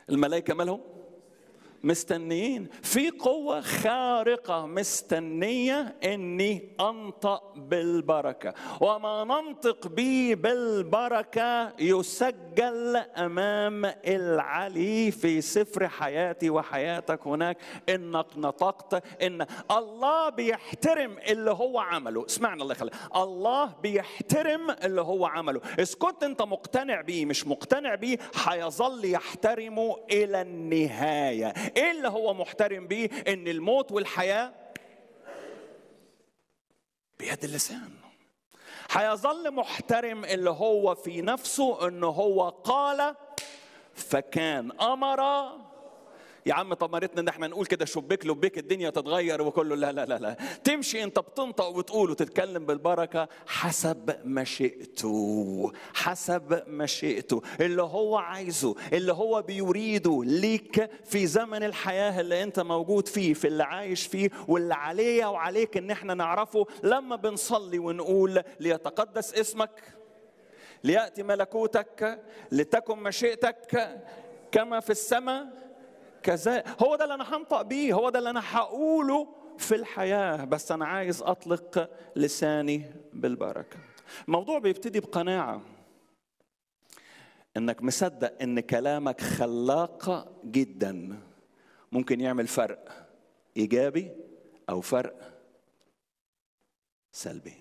الملائكة مالهم مستنيين في قوة خارقة مستنية إني أنطق بالبركة وما ننطق به بالبركة يسجل أمام العلي في سفر حياتي وحياتك هناك إنك نطقت إن الله بيحترم اللي هو عمله اسمعنا الله يخليك الله بيحترم اللي هو عمله إذا كنت أنت مقتنع بيه مش مقتنع بيه هيظل يحترمه إلى النهاية ايه اللي هو محترم بيه ان الموت والحياه بيد اللسان هيظل محترم اللي هو في نفسه ان هو قال فكان امر يا عم طمرتنا ان احنا نقول كده شبيك لبيك الدنيا تتغير وكله لا لا لا لا تمشي انت بتنطق وتقول وتتكلم بالبركه حسب مشيئته حسب مشيئته اللي هو عايزه اللي هو بيريده ليك في زمن الحياه اللي انت موجود فيه في اللي عايش فيه واللي عليا وعليك ان احنا نعرفه لما بنصلي ونقول ليتقدس اسمك لياتي ملكوتك لتكن مشيئتك كما في السماء كذا هو ده اللي انا هنطق بيه هو ده اللي انا هقوله في الحياه بس انا عايز اطلق لساني بالبركه الموضوع بيبتدي بقناعه انك مصدق ان كلامك خلاق جدا ممكن يعمل فرق ايجابي او فرق سلبي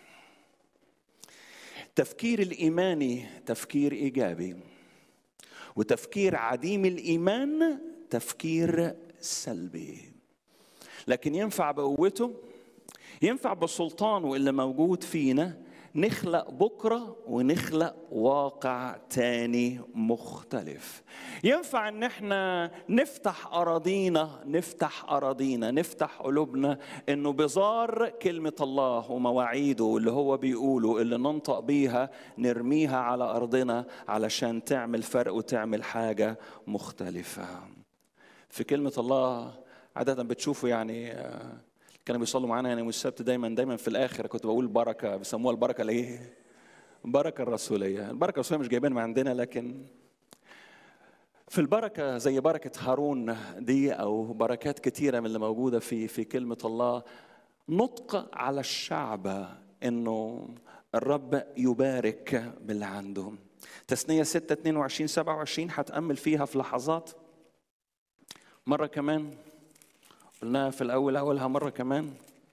التفكير الايماني تفكير ايجابي وتفكير عديم الايمان تفكير سلبي لكن ينفع بقوته ينفع بسلطانه اللي موجود فينا نخلق بكرة ونخلق واقع تاني مختلف ينفع ان احنا نفتح اراضينا نفتح اراضينا نفتح قلوبنا انه بزار كلمة الله ومواعيده اللي هو بيقوله اللي ننطق بيها نرميها على ارضنا علشان تعمل فرق وتعمل حاجة مختلفة في كلمة الله عادة بتشوفوا يعني كانوا بيصلوا معانا يعني السبت دايما دايما في الاخر كنت بقول بركه بيسموها البركه الايه؟ البركه الرسوليه، البركه الرسوليه مش جايبينها من عندنا لكن في البركه زي بركه هارون دي او بركات كتيره من اللي موجوده في في كلمه الله نطق على الشعب انه الرب يبارك باللي عنده. تثنيه 6 22 27 هتامل فيها في لحظات مره كمان قلناها في الأول أولها مرة كمان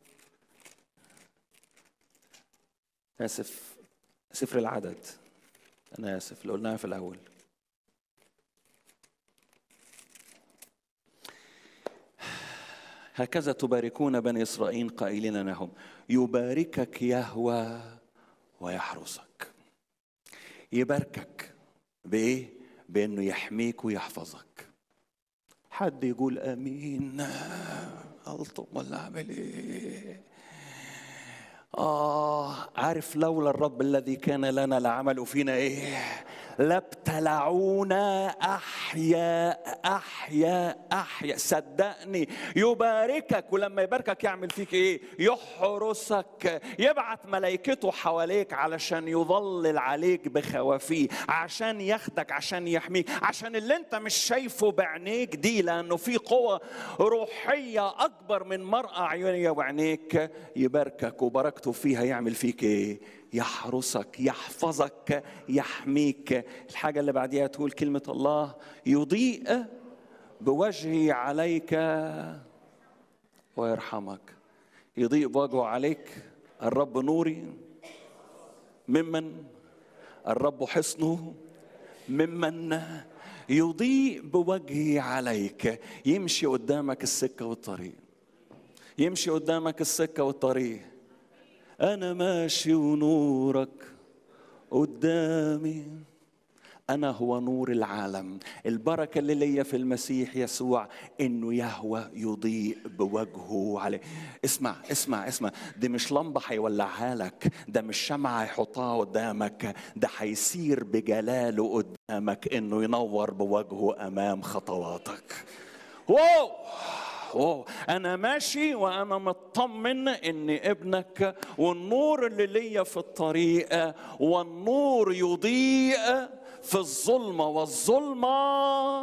آسف سفر العدد أنا آسف اللي قلناها في الأول هكذا تباركون بني إسرائيل قائلين لهم يباركك يهوى ويحرسك يباركك بإيه؟ بإنه يحميك ويحفظك حد يقول امين الطم ولا اعمل ايه اه عارف لولا الرب الذي كان لنا لعملوا فينا ايه لابتلعونا احيا احيا احيا صدقني يباركك ولما يباركك يعمل فيك ايه يحرسك يبعت ملائكته حواليك علشان يظلل عليك بخوافيه عشان ياخدك عشان يحميك عشان اللي انت مش شايفه بعينيك دي لانه في قوه روحيه اكبر من مرأة عيونيه وعينيك يباركك وبركته فيها يعمل فيك ايه يحرسك يحفظك يحميك الحاجة اللي بعديها تقول كلمة الله يضيء بوجهي عليك ويرحمك يضيء بوجهه عليك الرب نوري ممن الرب حصنه ممن يضيء بوجهه عليك يمشي قدامك السكة والطريق يمشي قدامك السكة والطريق أنا ماشي ونورك قدامي أنا هو نور العالم البركة اللي ليا في المسيح يسوع إنه يهوى يضيء بوجهه عليه اسمع اسمع اسمع دي مش لمبة هيولعها لك ده مش شمعة هيحطها قدامك ده هيسير بجلاله قدامك إنه ينور بوجهه أمام خطواتك واو اوه انا ماشي وانا مطمن ان ابنك والنور اللي ليا في الطريق والنور يضيء في الظلمه والظلمه